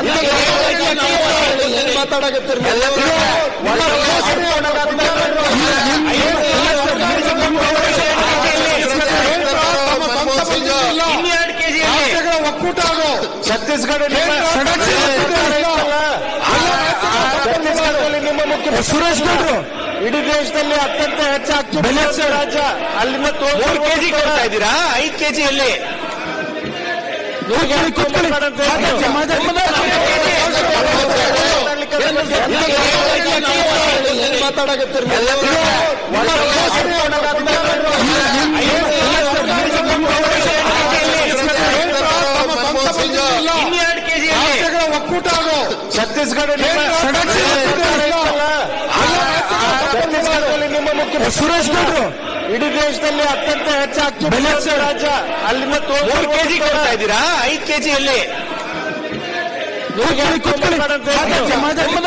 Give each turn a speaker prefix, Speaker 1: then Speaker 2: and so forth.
Speaker 1: ಇನ್ನೆರಡು ಕೆಜಿ
Speaker 2: ಒಕ್ಕೂಟ ಅದು
Speaker 3: ಛತ್ತೀಸ್ಗಢ
Speaker 2: ಛತ್ತೀಸ್ಗಢದಲ್ಲಿ ನಿಮ್ಮ ಮುಖ್ಯ
Speaker 3: ಸುರೇಶ್ ಗೌಡ್ರು
Speaker 2: ಇಡೀ ದೇಶದಲ್ಲಿ ಅತ್ಯಂತ ಹೆಚ್ಚು ಅಕ್ಕಿ
Speaker 3: ಬೆಲೆ
Speaker 2: ಬೆಳೆಯುವ ರಾಜ್ಯ ಅಲ್ಲಿಂದ
Speaker 1: ಮೂರು ಕೆಜಿ ಕೊಡ್ತಾ ಇದ್ದೀರಾ ಐದು ಕೆಜಿ ಅಲ್ಲಿ
Speaker 3: ಕೂತ್ಕೊಳ್ಳಿ, ಕೂತ್ಕೊಳ್ಳಿ. ಮಾತಾಡಿ, ಮಾತಾಡಿ.
Speaker 1: ಇನ್ನೆರಡು ಕೆಜಿ
Speaker 2: ಒಕ್ಕೂಟ ಅದು
Speaker 3: ಛತ್ತೀಸ್ಗಢ
Speaker 2: ಛತ್ತೀಸ್ಗಢದಲ್ಲಿ ನಿಮ್ಮ ಮುಖ್ಯ
Speaker 3: ಸುರೇಶ್ ಗೌಡ್ರು
Speaker 2: ಇಡೀ ದೇಶದಲ್ಲಿ ಅತ್ಯಂತ ಹೆಚ್ಚು ಅಕ್ಕಿ
Speaker 3: ಬೆಲೆ
Speaker 2: ಬೆಳೆಯುವ ರಾಜ್ಯ ಅಲ್ಲಿಂದ
Speaker 1: ಮೂರು ಕೆಜಿ ಕೊಡ್ತಾ ಇದ್ದೀರಾ ಐದು ಕೆಜಿ ಅಲ್ಲಿ
Speaker 3: ಕೂತ್ಕೊಳ್ಳಿ, ಕೂತ್ಕೊಳ್ಳಿ. ಮಾತಾಡಿ, ಮಾತಾಡಿ.